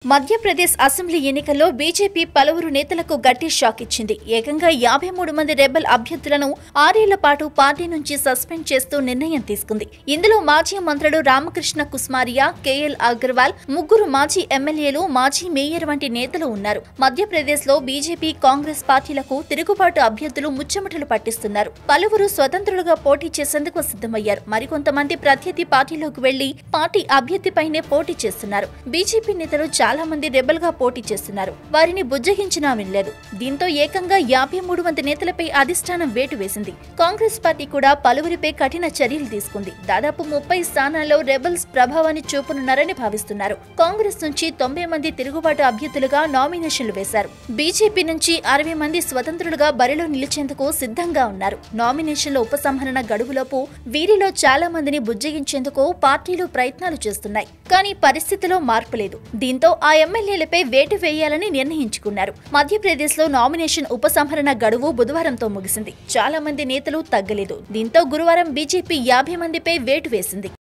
Madhya Pradesh assembly ఎన్నికల్లో BJP పలువురు నేతలకు గట్టి షాక్ ఇచ్చింది ఏకంగా యాభై మూడు మంది రెబల్ అభ్యర్థులను ఆరేళ్ల పాటు పార్టీ నుంచి సస్పెండ్ చేస్తూ నిర్ణయం తీసుకుంది ఇందులో మాజీ మంత్రులు రామకృష్ణ కుస్మారియా కేఎల్ అగర్వాల్ ముగ్గురు మాజీ ఎమ్మెల్యేలు మాజీ మేయర్ వంటి నేతలు ఉన్నారు మధ్యప్రదేశ్ లో బీజేపీ కాంగ్రెస్ పార్టీలకు తిరుగుబాటు అభ్యర్థులు ముచ్చమటలు పట్టిస్తున్నారు పలువురు స్వతంత్రులుగా పోటీ చేసేందుకు సిద్ధమయ్యారు మరికొంతమంది ప్రత్యర్థి పార్టీలోకి వెళ్లి పార్టీ అభ్యర్థిపైనే పోటీ చేస్తున్నారు బీజేపీ నేతలు చాలా మంది రెబల్ గా పోటీ చేస్తున్నారు వారిని బుజ్జగించినా వినలేదు దీంతో ఏకంగా యాభై మూడు మంది నేతలపై అధిష్టానం వేటు వేసింది కాంగ్రెస్ పార్టీ కూడా పలువురిపై కఠిన చర్యలు తీసుకుంది దాదాపు ముప్పై స్థానాల్లో రెబల్స్ ప్రభావాన్ని చూపనున్నారని భావిస్తున్నారు కాంగ్రెస్ నుంచి తొంభై మంది తిరుగుబాటు అభ్యర్థులుగా నామినేషన్లు వేశారు బీజేపీ నుంచి అరవై మంది స్వతంత్రులుగా బరిలో నిలిచేందుకు సిద్ధంగా ఉన్నారు నామినేషన్ల ఉపసంహరణ గడువులోపు వీరిలో చాలా మందిని బుజ్జగించేందుకు పార్టీలు ప్రయత్నాలు చేస్తున్నాయి కానీ పరిస్థితిలో మార్పు లేదు దీంతో ఆ ఎమ్మెల్యేలపై వేటు వేయాలని నిర్ణయించుకున్నారు మధ్యప్రదేశ్ లో నామినేషన్ ఉపసంహరణ గడువు బుధవారంతో ముగిసింది చాలా మంది నేతలు తగ్గలేదు దీంతో గురువారం బీజేపీ యాభై మందిపై వేటు వేసింది